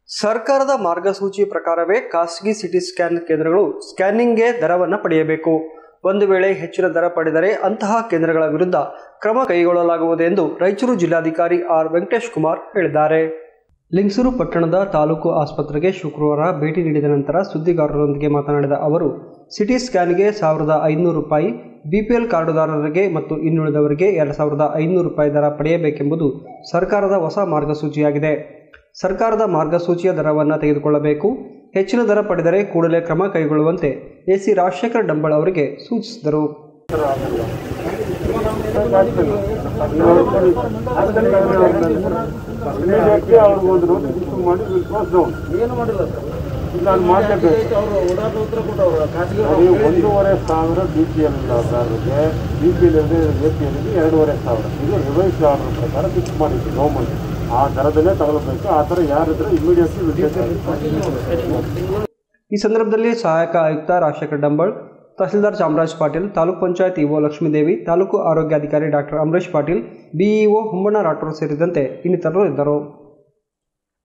ಸರ್ಕಾರದ ಮಾರ್ಗಸೂಚಿ ಪ್ರಕಾರವೇ ಖಾಸಗಿ ಸಿಟಿ ಸ್ಕ್ಯಾನ್ ಕೇಂದ್ರಗಳು ಸ್ಕ್ಯಾನಿಂಗ್ಗೆ ದರವನ್ನು ಪಡೆಯಬೇಕು ಒಂದು ವೇಳೆ ಹೆಚ್ಚಿನ ದರ ಪಡೆದರೆ ಅಂತಹ ಕೇಂದ್ರಗಳ ವಿರುದ್ಧ ಕ್ರಮ ಕೈಗೊಳ್ಳಲಾಗುವುದು ಎಂದು ರಾಯಚೂರು ಜಿಲ್ಲಾಧಿಕಾರಿ ಆರ್ ವೆಂಕಟೇಶ್ ಕುಮಾರ್ ಹೇಳಿದ್ದಾರೆ ಲಿಂಗಸೂರು ಪಟ್ಟಣದ ತಾಲೂಕು ಆಸ್ಪತ್ರೆಗೆ ಶುಕ್ರವಾರ ಭೇಟಿ ನೀಡಿದ ನಂತರ ಸುದ್ದಿಗಾರರೊಂದಿಗೆ ಮಾತನಾಡಿದ ಅವರು ಸಿಟಿ ಸ್ಕ್ಯಾನ್ಗೆ ಸಾವಿರದ ಐನೂರು ರೂಪಾಯಿ ಬಿಪಿಎಲ್ ಕಾರ್ಡುದಾರರಿಗೆ ಮತ್ತು ಇನ್ನುಳಿದವರಿಗೆ ಎರಡು ಸಾವಿರದ ಐನೂರು ರೂಪಾಯಿ ದರ ಪಡೆಯಬೇಕೆಂಬುದು ಸರ್ಕಾರದ ಹೊಸ ಮಾರ್ಗಸೂಚಿಯಾಗಿದೆ ಸರ್ಕಾರದ ಮಾರ್ಗಸೂಚಿಯ ದರವನ್ನು ತೆಗೆದುಕೊಳ್ಳಬೇಕು ಹೆಚ್ಚಿನ ದರ ಪಡೆದರೆ ಕೂಡಲೇ ಕ್ರಮ ಕೈಗೊಳ್ಳುವಂತೆ ಎಸಿ ರಾಜಶೇಖರ್ ಡಂಬಳ್ ಅವರಿಗೆ ಸೂಚಿಸಿದರು ಇಮಿಡಿಯೇಟ್ಲಿ ಅವ್ರಿಗೆ ಒಂದು ನೋಟಿಸ್ ಇಶ್ಯೂ ಮಾಡಿ ವಿಲ್ ಕ್ಲೋಸ್ ಡೌನ್ ಏನು ಮಾಡಿಲ್ಲ ಸರ್ ಇಲ್ಲ ಅದು ಮಾಡಲೇಬೇಕು ಅವರು ಓಡಾಟ ಉತ್ತರ ಕೊಟ್ಟವ್ರು ಖಾಸಗಿ ಅದೇ ಒಂದೂವರೆ ಸಾವಿರ ಬಿ ಪಿ ಎಲ್ ದಾರರಿಗೆ B P L A P ಎಲ್ಗೆ ಎರಡೂವರೆ ಸಾವಿರ ಇದು ರಿವೈಸ್ ಆರ್ಡರ್ ಪ್ರಕಾರ ಫಿಕ್ಸ್ ಮಾಡಿದ್ದು ಗೌರ್ಮೆಂಟ್ ಆ ದರದಲ್ಲೇ ತಗೊಳ್ಬೇಕು ಆ ಥರ ಯಾರಿದ್ರೆ ಇಮಿಡಿಯೇಟ್ಲಿ ಈ ಸಂದರ್ಭದಲ್ಲಿ ಸಹಾಯಕ ಆಯುಕ್ತ ರಾಜಶೇಖರ್ ಡಂಬಳ್ ತಹಸೀಲ್ದಾರ್ ಚಾಮರಾಜ್ ಪಾಟೀಲ್ ತಾಲೂಕು ಪಂಚಾಯತ್ ಇಒ ಲಕ್ಷ್ಮೀದೇವಿ ತಾಲೂಕು ಆರೋಗ್ಯಾಧಿಕಾರಿ ಡಾಕ್ಟರ್ ಅಮರೇಶ್ ಪಾಟೀಲ್ ಬಿಇಒ ಹುಮ್ಮಣ್ಣ ರಾಠೋರ್ ಸೇರಿದಂತೆ ಇನ್ನಿತರರು ಇದ್ದರು